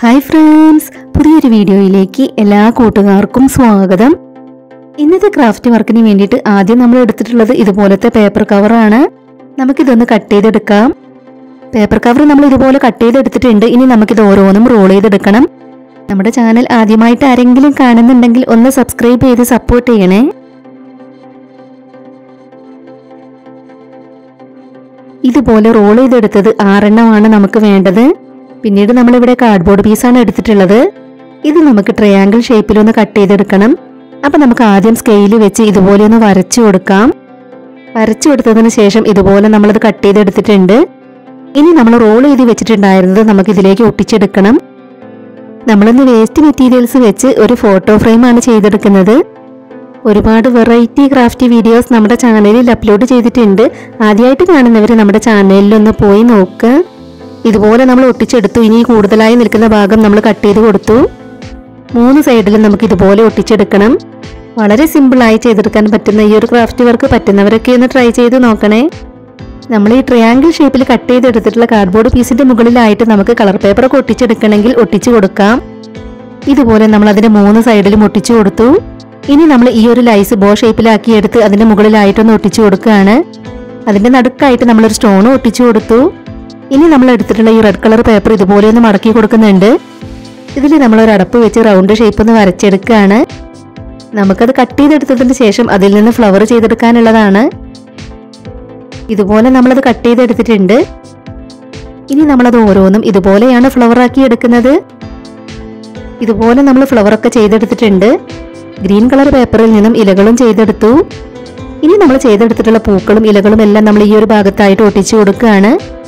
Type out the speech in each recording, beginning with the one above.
hi friends പുതിയൊരു വീഡിയോയിലേക്ക് എല്ലാ കൂട്ടുകാർക്കും സ്വാഗതം ഇന്നത്തെ ക്രാഫ്റ്റ് വർക്കിന് വേണ്ടിയിട്ട് ആദ്യം നമ്മൾ എടുത്തിട്ടുള്ളത് ഇതുപോലത്തെ പേപ്പർ കവറാണ് നമുക്കിതൊന്ന് കട്ട് ചെയ്തെടുക്കാം പേപ്പർ കവർ നമ്മൾ ഇതുപോലെ കട്ട് ചെയ്തെടുത്തിട്ടുണ്ട് ഇനി നമുക്കിത് ഓരോന്നും റോൾ ചെയ്തെടുക്കണം നമ്മുടെ ചാനൽ ആദ്യമായിട്ട് ആരെങ്കിലും കാണുന്നുണ്ടെങ്കിൽ ഒന്ന് സബ്സ്ക്രൈബ് ചെയ്ത് സപ്പോർട്ട് ചെയ്യണേ ഇതുപോലെ റോൾ ചെയ്തെടുത്തത് ആറെണ്ണമാണ് നമുക്ക് വേണ്ടത് പിന്നീട് നമ്മളിവിടെ കാർഡ്ബോർഡ് പീസാണ് എടുത്തിട്ടുള്ളത് ഇത് നമുക്ക് ട്രയാങ്കിൾ ഷേപ്പിലൊന്ന് കട്ട് ചെയ്തെടുക്കണം അപ്പൊ നമുക്ക് ആദ്യം സ്കെയിൽ വെച്ച് ഇതുപോലെ ഒന്ന് വരച്ചു കൊടുക്കാം വരച്ചു കൊടുത്തതിന് ശേഷം ഇതുപോലെ നമ്മളത് കട്ട് ചെയ്തെടുത്തിട്ടുണ്ട് ഇനി നമ്മൾ റോൾ ചെയ്ത് വെച്ചിട്ടുണ്ടായിരുന്നത് നമുക്ക് ഇതിലേക്ക് ഒട്ടിച്ചെടുക്കണം നമ്മളിന്ന് വേസ്റ്റ് മെറ്റീരിയൽസ് വെച്ച് ഒരു ഫോട്ടോ ഫ്രെയിമാണ് ചെയ്തെടുക്കുന്നത് ഒരുപാട് വെറൈറ്റി ക്രാഫ്റ്റ് വീഡിയോസ് നമ്മുടെ ചാനലിൽ അപ്ലോഡ് ചെയ്തിട്ടുണ്ട് ആദ്യമായിട്ട് കാണുന്നവർ നമ്മുടെ ചാനലിൽ ഒന്ന് പോയി നോക്ക് ഇതുപോലെ നമ്മൾ ഒട്ടിച്ചെടുത്തു ഇനി കൂടുതലായി നിൽക്കുന്ന ഭാഗം നമ്മൾ കട്ട് ചെയ്ത് കൊടുത്തു മൂന്ന് സൈഡിലും നമുക്ക് ഇതുപോലെ ഒട്ടിച്ചെടുക്കണം വളരെ സിമ്പിളായി ചെയ്തെടുക്കാൻ പറ്റുന്ന ഈ ഒരു ക്രാഫ്റ്റ് വർക്ക് പറ്റുന്നവരൊക്കെ ഒന്ന് ട്രൈ ചെയ്ത് നോക്കണേ നമ്മൾ ഈ ട്രയാങ്കിൾ ഷേപ്പിൽ കട്ട് ചെയ്തെടുത്തിട്ടുള്ള കാർഡ്ബോർഡ് പീസിന്റെ മുകളിലായിട്ട് നമുക്ക് കളർ പേപ്പർ ഒക്കെ ഒട്ടിച്ചെടുക്കണമെങ്കിൽ ഒട്ടിച്ചു കൊടുക്കാം ഇതുപോലെ നമ്മൾ അതിന്റെ മൂന്ന് സൈഡിലും ഒട്ടിച്ചു കൊടുത്തു ഇനി നമ്മൾ ഈ ഒരു ലൈസ് ബോ ഷേപ്പിലാക്കി എടുത്ത് അതിന്റെ മുകളിലായിട്ടൊന്ന് ഒട്ടിച്ചു കൊടുക്കുകയാണ് അതിന്റെ നടുക്കായിട്ട് നമ്മളൊരു സ്റ്റോൺ ഒട്ടിച്ചു കൊടുത്തു ഇനി നമ്മൾ എടുത്തിട്ടുള്ള ഈ റെഡ് കളർ പേപ്പർ ഇതുപോലെ ഒന്ന് മടക്കി കൊടുക്കുന്നുണ്ട് ഇതിൽ നമ്മൾ ഒരു അടപ്പ് വെച്ച് റൗണ്ട് ഷേപ്പ് ഒന്ന് വരച്ചെടുക്കുകയാണ് നമുക്കത് കട്ട് ചെയ്തെടുത്തതിന് ശേഷം അതിൽ നിന്ന് ഫ്ലവർ ചെയ്തെടുക്കാനുള്ളതാണ് ഇതുപോലെ നമ്മളത് കട്ട് ചെയ്തെടുത്തിട്ടുണ്ട് ഇനി നമ്മളത് ഓരോന്നും ഇതുപോലെയാണ് ഫ്ലവർ ആക്കി എടുക്കുന്നത് ഇതുപോലെ നമ്മൾ ഫ്ലവർ ഒക്കെ ചെയ്തെടുത്തിട്ടുണ്ട് ഗ്രീൻ കളർ പേപ്പറിൽ നിന്നും ഇലകളും ചെയ്തെടുത്തു ഇനി നമ്മൾ ചെയ്തെടുത്തിട്ടുള്ള പൂക്കളും ഇലകളും എല്ലാം നമ്മൾ ഈ ഒരു ഭാഗത്തായിട്ട് ഒട്ടിച്ചു കൊടുക്കുകയാണ്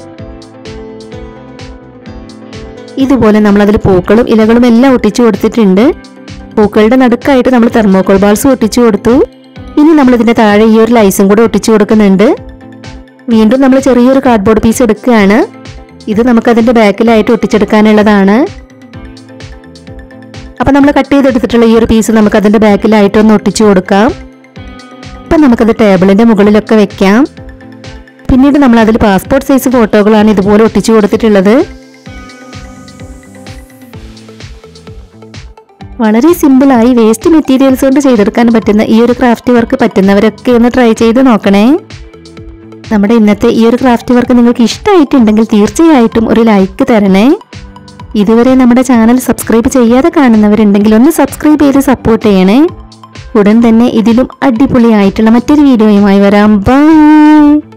ഇതുപോലെ നമ്മൾ അതിൽ പൂക്കളും ഇലകളും എല്ലാം ഒട്ടിച്ചു കൊടുത്തിട്ടുണ്ട് പൂക്കളുടെ നടുക്കായിട്ട് നമ്മൾ തെർമോക്കോൾ ബാൾസ് ഒട്ടിച്ചു കൊടുത്തു ഇനി നമ്മൾ ഇതിന്റെ താഴെ ഈ ഒരു ലൈസും കൂടെ ഒട്ടിച്ചു കൊടുക്കുന്നുണ്ട് വീണ്ടും നമ്മൾ ചെറിയൊരു കാർഡ്ബോർഡ് പീസ് എടുക്കുകയാണ് ഇത് നമുക്ക് അതിന്റെ ബാക്കിലായിട്ട് ഒട്ടിച്ചെടുക്കാനുള്ളതാണ് അപ്പൊ നമ്മൾ കട്ട് ചെയ്തെടുത്തിട്ടുള്ള ഈ ഒരു പീസ് നമുക്ക് അതിന്റെ ബാക്കിലായിട്ട് ഒന്ന് ഒട്ടിച്ചു കൊടുക്കാം അപ്പൊ നമുക്കത് ടേബിളിന്റെ മുകളിലൊക്കെ വെക്കാം പിന്നീട് നമ്മൾ അതിൽ പാസ്പോർട്ട് സൈസ് ഫോട്ടോകളാണ് ഇതുപോലെ ഒട്ടിച്ചു കൊടുത്തിട്ടുള്ളത് വളരെ സിമ്പിളായി വേസ്റ്റ് മെറ്റീരിയൽസ് കൊണ്ട് ചെയ്തെടുക്കാൻ പറ്റുന്ന ഈ ഒരു ക്രാഫ്റ്റ് വർക്ക് പറ്റുന്നവരൊക്കെ ഒന്ന് ട്രൈ ചെയ്ത് നോക്കണേ നമ്മുടെ ഇന്നത്തെ ഈ ഒരു ക്രാഫ്റ്റ് വർക്ക് നിങ്ങൾക്ക് ഇഷ്ടമായിട്ടുണ്ടെങ്കിൽ തീർച്ചയായിട്ടും ഒരു ലൈക്ക് തരണേ ഇതുവരെ നമ്മുടെ ചാനൽ സബ്സ്ക്രൈബ് ചെയ്യാതെ കാണുന്നവരുണ്ടെങ്കിൽ ഒന്ന് സബ്സ്ക്രൈബ് ചെയ്ത് സപ്പോർട്ട് ചെയ്യണേ ഉടൻ തന്നെ ഇതിലും അടിപൊളിയായിട്ടുള്ള മറ്റൊരു വീഡിയോയുമായി വരാം ബൈ